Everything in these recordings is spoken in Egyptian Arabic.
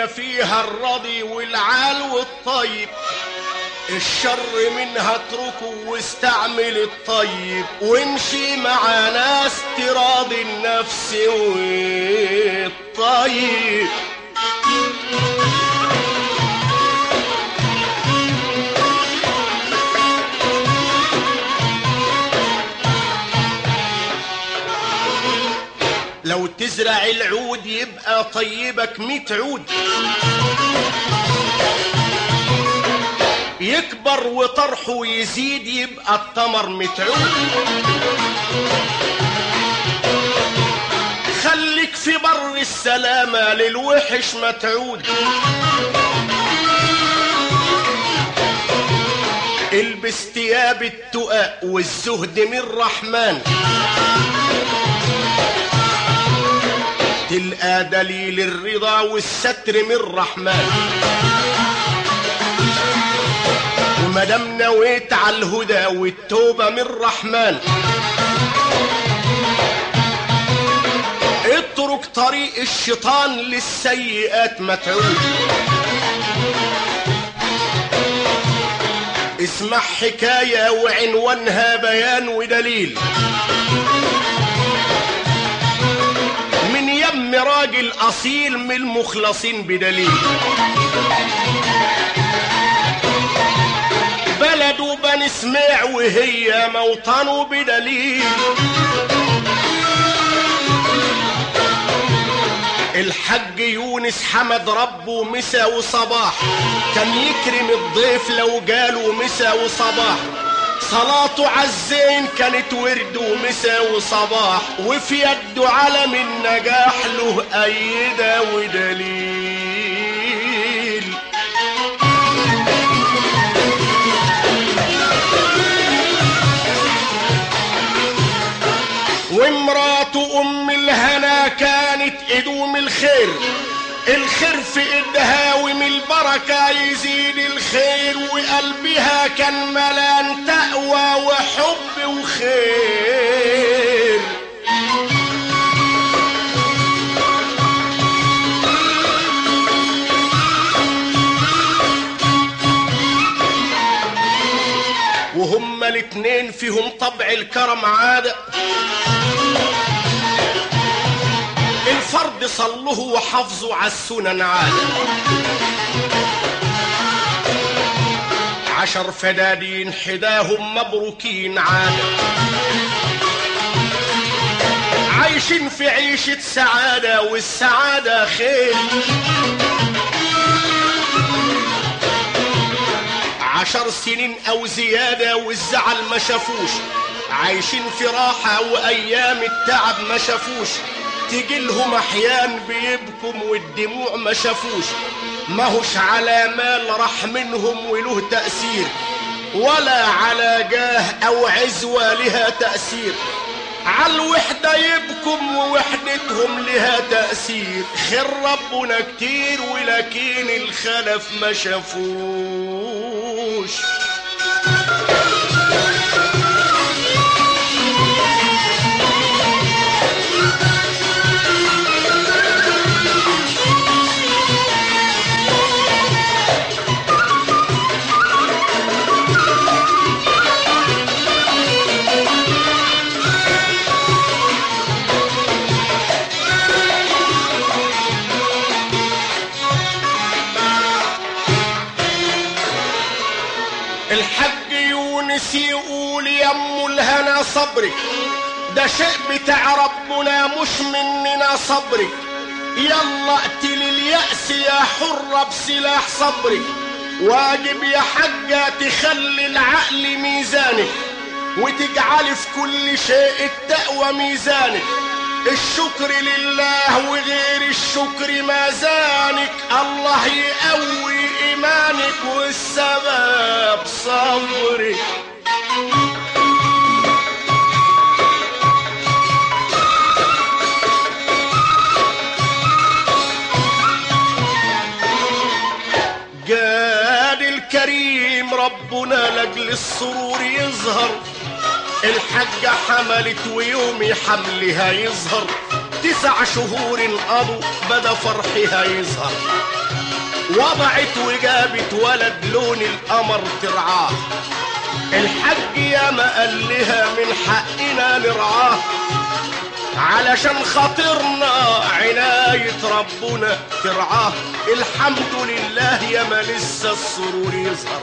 الدنيا فيها الرضي والعال والطيب الشر منها اتركه واستعمل الطيب وامشي مع ناس تراضي النفس والطيب لو تزرع العود يبقى طيبك ميت عود يكبر وطرحه يزيد يبقى التمر متعود خليك في بر السلامة للوحش ما تعود البس ثياب التقى والزهد من الرحمن تلقى دليل الرضا والستر من الرحمن ومدام نويت على الهدى والتوبة من الرحمن اترك طريق الشيطان للسيئات متعود اسمع حكاية وعنوانها بيان ودليل من يم راجل أصيل من المخلصين بدليل بلده بني سمع وهي موطنه بدليل الحج يونس حمد ربه مسا وصباح كان يكرم الضيف لو جاله مسا وصباح صلاته عالزين كانت ورد ومسا وصباح وفي يده علم النجاح له أيدة ودليل وامراته ام الهنا كانت ادوم الخير الخير في ايدها ومن البركة يزيد الخير وقلبها كان ملان تقوى وحب وخير وهما الاتنين فيهم طبع الكرم عادة الفرد صلوه وحافظوا على السنن عادة عشر فدادين حداهم مبروكين عادة عايشين في عيشة سعادة والسعادة خير عشر سنين او زيادة والزعل ما شافوش عايشين في راحة وايام التعب ما شافوش تجيلهم احيان بيبكم والدموع ما شافوش ماهوش على مال راح منهم وله تأثير ولا على جاه او عزوة لها تأثير عالوحدة يبكم ووحدتهم لها تأثير خير ربنا كتير ولكن الخلف ما شافوش الحج يونس يقول يم الهنا صبرك ده شيء بتاع ربنا مش مننا صبرك يلا اقتل اليأس يا حرة بسلاح صبرك واجب يا حجة تخلي العقل ميزانك وتجعل في كل شيء التقوى ميزانك الشكر لله وغير الشكر مازانك الله يقوي ايمانك والسبب صبرك جاد الكريم ربنا لاجل السرور يظهر الحجة حملت ويوم حملها يظهر تسع شهور انقضوا بدا فرحها يظهر وضعت وجابت ولد لون القمر ترعاه الحج يا ما قال لها من حقنا نرعاه علشان خاطرنا عناية ربنا ترعاه الحمد لله يا ما لسه السرور يظهر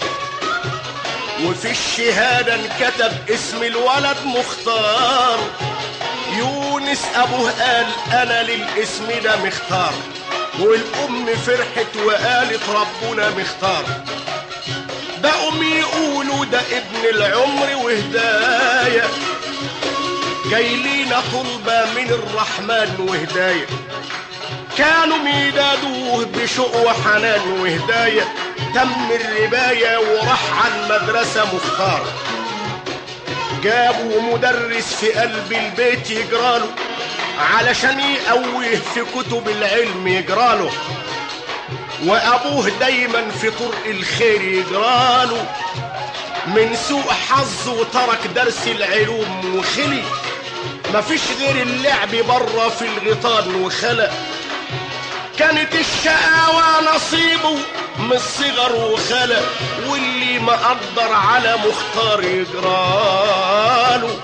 وفي الشهادة انكتب اسم الولد مختار يونس ابوه قال انا للاسم ده مختار والام فرحت وقالت ربنا مختار بقوا يقولوا ده ابن العمر وهدايه جاي لينا طلبة من الرحمن وهداية كانوا ميدادوه بشوق وحنان وهداية تم الرباية وراح على المدرسة مختار جابوا مدرس في قلب البيت يجراله علشان يقويه في كتب العلم يجراله وابوه دايما في طرق الخير يجراله من سوء حظه ترك درس العلوم وخلي مفيش غير اللعب بره في الغيطان وخلق كانت الشقاوة نصيبه من الصغر وخلق واللي ما قدر على مختار يجراله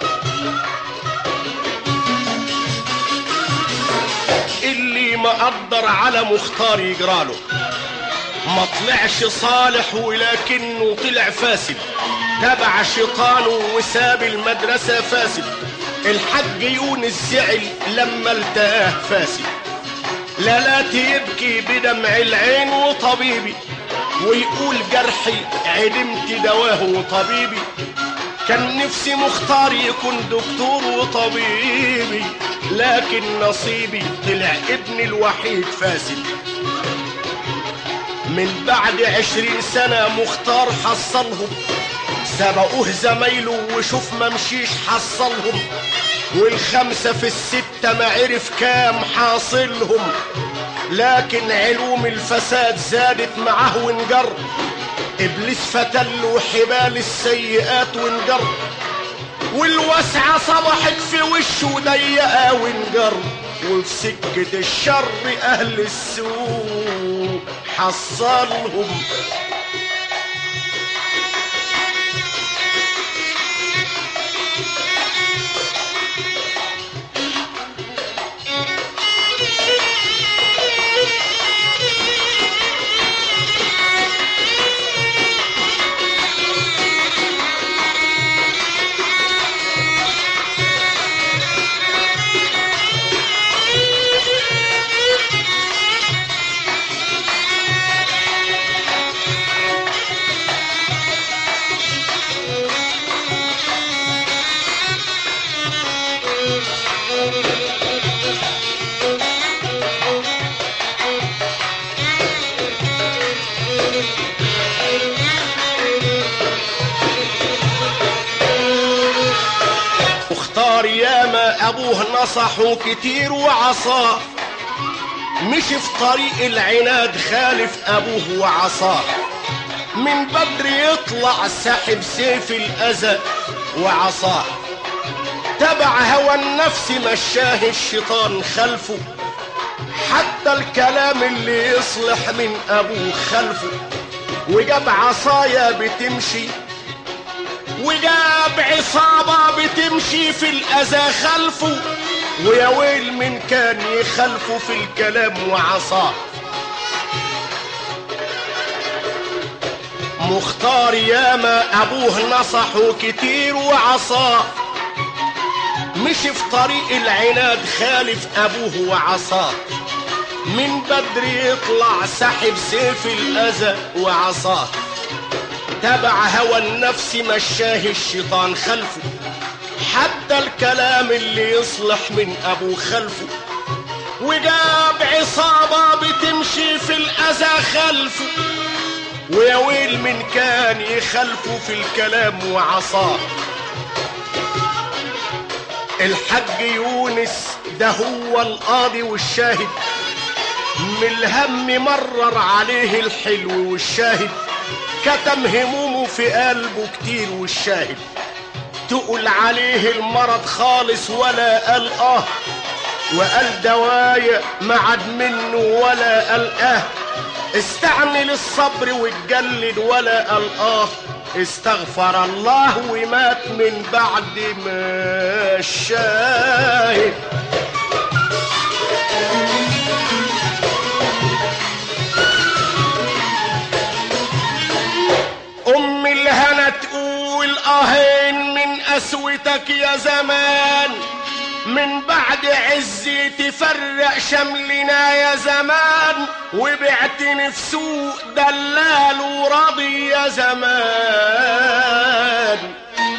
اللي ما قدر على مختار يجراله ما طلعش صالح ولكنه طلع فاسد تبع شيطانه وساب المدرسة فاسد الحج يونس زعل لما التقاه فاسد لا لا يبكي بدمع العين وطبيبي ويقول جرحي علمت دواه وطبيبي كان نفسي مختار يكون دكتور وطبيبي لكن نصيبي طلع ابني الوحيد فاسد من بعد عشرين سنة مختار حصلهم سبقوه زمايله وشوف ما مشيش حصلهم والخمسة في الستة ما عرف كام حاصلهم لكن علوم الفساد زادت معاه وانجر ابليس فتله حبال السيئات وانجر والوسعة صبحت في وشه ضيقة وانجر وفي سكة الشر أهل السوء حصلهم اختار ياما ابوه نصحه كتير وعصاه مشي في طريق العناد خالف ابوه وعصاه من بدر يطلع ساحب سيف الاذى وعصاه تبع هوى النفس مشاه الشيطان خلفه حتى الكلام اللي يصلح من ابوه خلفه وجاب عصايا بتمشي وجاب عصابة بتمشي في الأذى خلفه ويا ويل من كان يخلفه في الكلام وعصاه مختار ياما أبوه نصحه كتير وعصاه مشي في طريق العناد خالف أبوه وعصاه من بدر يطلع سحب سيف الأذى وعصاه تبع هوى النفس مشاه الشيطان خلفه حتى الكلام اللي يصلح من ابو خلفه وجاب عصابة بتمشي في الأذى خلفه ويا ويل من كان يخلفه في الكلام وعصاه الحج يونس ده هو القاضي والشاهد من الهم مرر عليه الحلو والشاهد كتم همومه في قلبه كتير والشاهد تقول عليه المرض خالص ولا قال اه وقال دوايا ما عاد منه ولا قال اه استعمل الصبر واتجلد ولا القاه استغفر الله ومات من بعد ما شاهد ام الهنا تقول اهين من قسوتك يا زمان من بعد عزي تفرق شملنا يا زمان وبعتني في سوق دلال وراضي يا زمان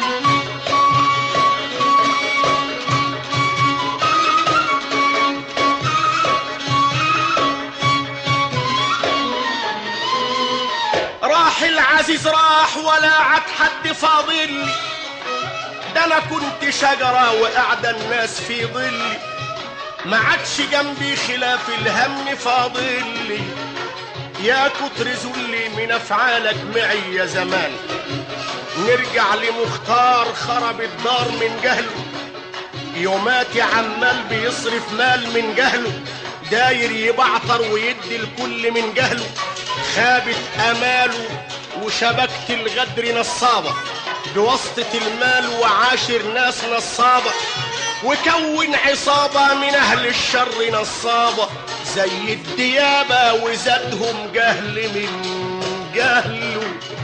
راح العزيز راح ولا عاد حد فاضل ده انا كنت شجرة وقاعدة الناس في ظلي ما عادش جنبي خلاف الهم فاضلي يا كتر ذلي من افعالك معي يا زمان نرجع لمختار خرب الدار من جهله يوماتي عمال بيصرف مال من جهله داير يبعطر ويدي الكل من جهله خابت اماله وشبكة الغدر نصابة بواسطة المال وعاشر ناس نصابة وكون عصابة من أهل الشر نصابة زي الديابة وزادهم جهل من جهله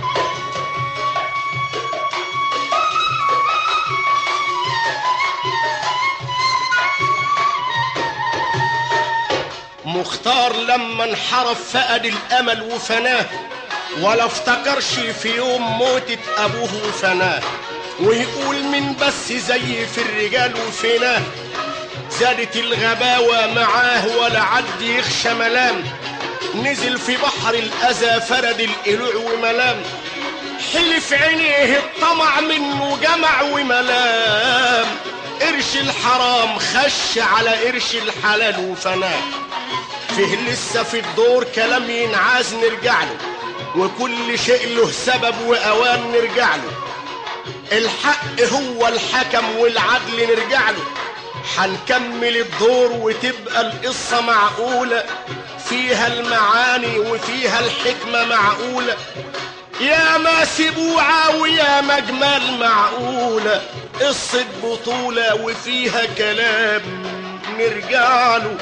مختار لما انحرف فقد الأمل وفناه ولا افتكرش في يوم موتة أبوه وفناه ويقول من بس زي في الرجال وفناه زادت الغباوة معاه ولا عد يخشى ملام نزل في بحر الأذى فرد القلوع وملام حلف عينيه الطمع منه جمع وملام قرش الحرام خش على قرش الحلال وفناه فيه لسه في الدور كلام ينعاز نرجع له وكل شيء له سبب وأوان نرجع له الحق هو الحكم والعدل نرجع له حنكمل الدور وتبقى القصة معقولة فيها المعاني وفيها الحكمة معقولة يا ما سبوعة ويا مجمل معقولة قصة بطولة وفيها كلام نرجع له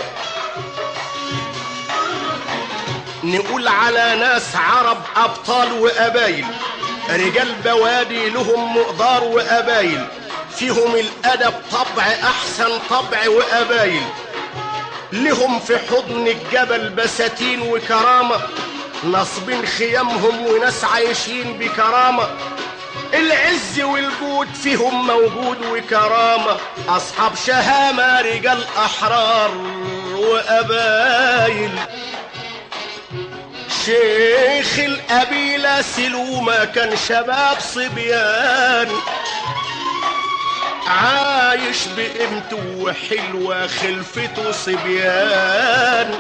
نقول على ناس عرب أبطال وأبايل رجال بوادي لهم مقدار وأبايل فيهم الأدب طبع أحسن طبع وأبايل لهم في حضن الجبل بساتين وكرامة نصبين خيامهم وناس عايشين بكرامة العز والجود فيهم موجود وكرامة أصحاب شهامة رجال أحرار وأبايل شيخ القبيلة سلومة كان شباب صبيان عايش بقيمته وحلوة خلفته صبيان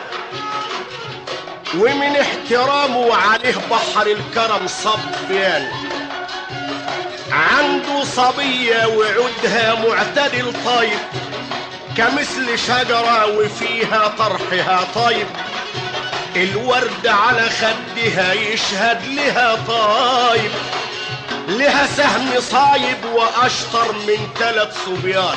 ومن احترامه عليه بحر الكرم صبيان عنده صبية وعودها معتدل طيب كمثل شجرة وفيها طرحها طيب الورد على خدها يشهد لها طايب لها سهم صايب واشطر من ثلاث صبيان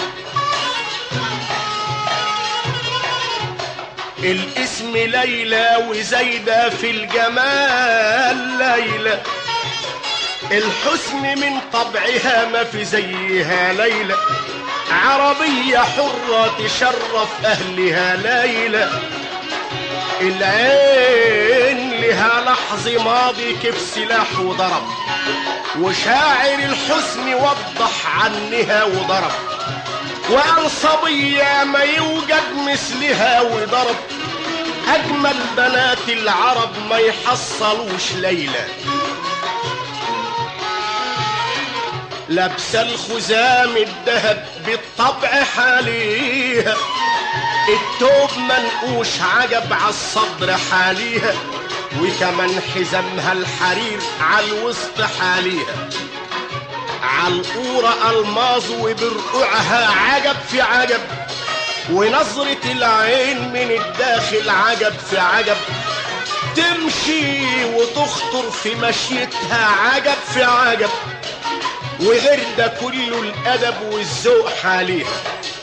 الاسم ليلى وزايدة في الجمال ليلى الحسن من طبعها ما في زيها ليلى عربية حرة تشرف أهلها ليلى العين لها لحظ ماضي كيف سلاح وضرب وشاعر الحسن وضح عنها وضرب وقال صبية ما يوجد مثلها وضرب أجمل بنات العرب ما يحصلوش ليلى لابسة الخزام الذهب بالطبع حاليها التوب منقوش عجب عالصدر حاليها وكمان حزامها الحرير عالوسط حاليها عالقورة الماظ وبرقوعها عجب في عجب ونظرة العين من الداخل عجب في عجب تمشي وتخطر في مشيتها عجب في عجب وغير ده كله الادب والذوق حاليها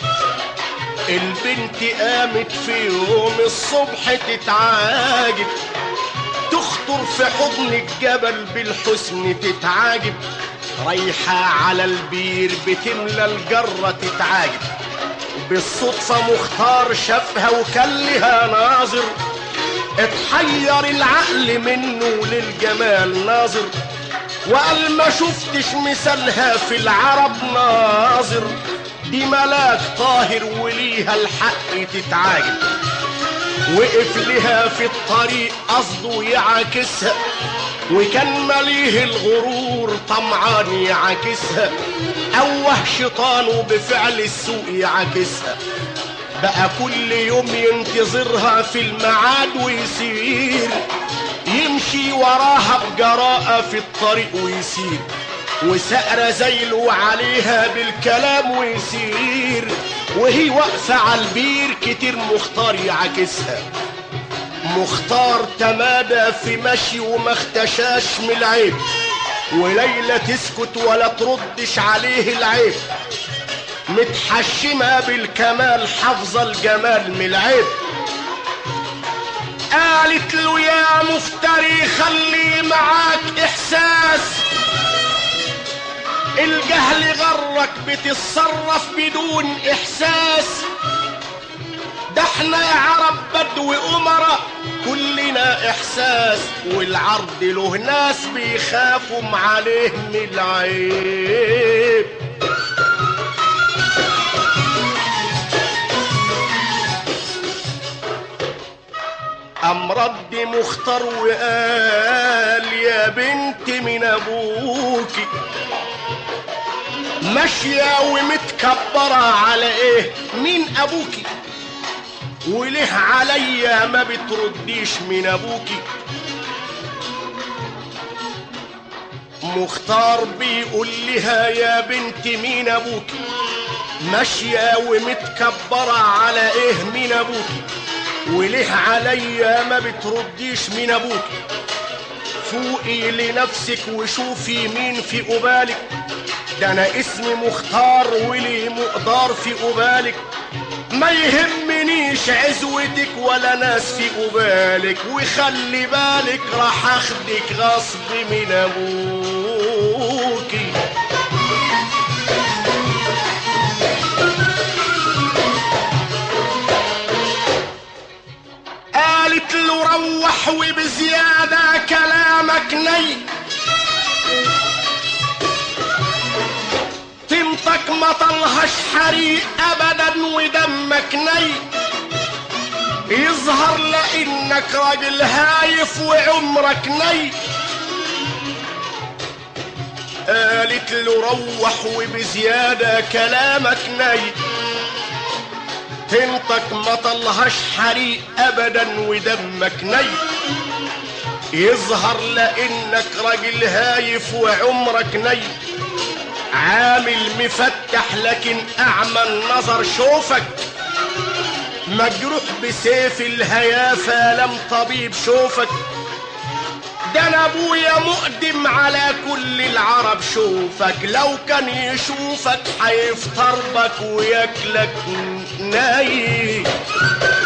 البنت قامت في يوم الصبح تتعاجب تخطر في حضن الجبل بالحسن تتعاجب رايحة على البير بتملى الجرة تتعاجب بالصدفة مختار شافها وكان لها ناظر اتحير العقل منه للجمال ناظر وقال ما شفتش مثالها في العرب ناظر دي ملاك طاهر وليها الحق تتعاجب وقف لها في الطريق قصده يعاكسها وكان مليه الغرور طمعان يعاكسها أوه شيطانه بفعل السوء يعاكسها بقى كل يوم ينتظرها في الميعاد ويسير يمشي وراها بجراءة في الطريق ويسير وسأر زيله عليها بالكلام ويسير وهي واقفة على البير كتير مختار يعاكسها مختار تمادى في مشي وما اختشاش من العيب وليلى تسكت ولا تردش عليه العيب متحشمة بالكمال حافظة الجمال من العيب قالت له يا مفتري خلي معاك احساس الجهل غرك بتتصرف بدون احساس ده احنا يا عرب بدو امراء كلنا احساس والعرض له ناس بيخافوا عليه من العيب قام رد مختار وقال يا بنت من ابوكي ماشية ومتكبرة على ايه مين ابوكي وليه عليا ما بترديش من ابوكي مختار بيقول لها يا بنت مين ابوكي ماشية ومتكبرة على ايه مين ابوكي وليه عليا ما بترديش من ابوك فوقي لنفسك وشوفي مين في قبالك ده انا اسمي مختار ولي مقدار في قبالك ما يهمنيش عزوتك ولا ناس في قبالك وخلي بالك راح اخدك غصب من ابوكي قالت له روح وبزيادة كلامك ني طينتك ما طلهاش حريق ابدا ودمك ني يظهر لانك راجل هايف وعمرك ني قالت له روح وبزيادة كلامك ني طينتك ما طلهاش حريق ابدا ودمك ني يظهر لانك راجل هايف وعمرك ني عامل مفتح لكن اعمى النظر شوفك مجروح بسيف الهيافة لم طبيب شوفك ده انا ابويا مقدم على كل العرب شوفك لو كان يشوفك هيفطر بك وياكلك ناي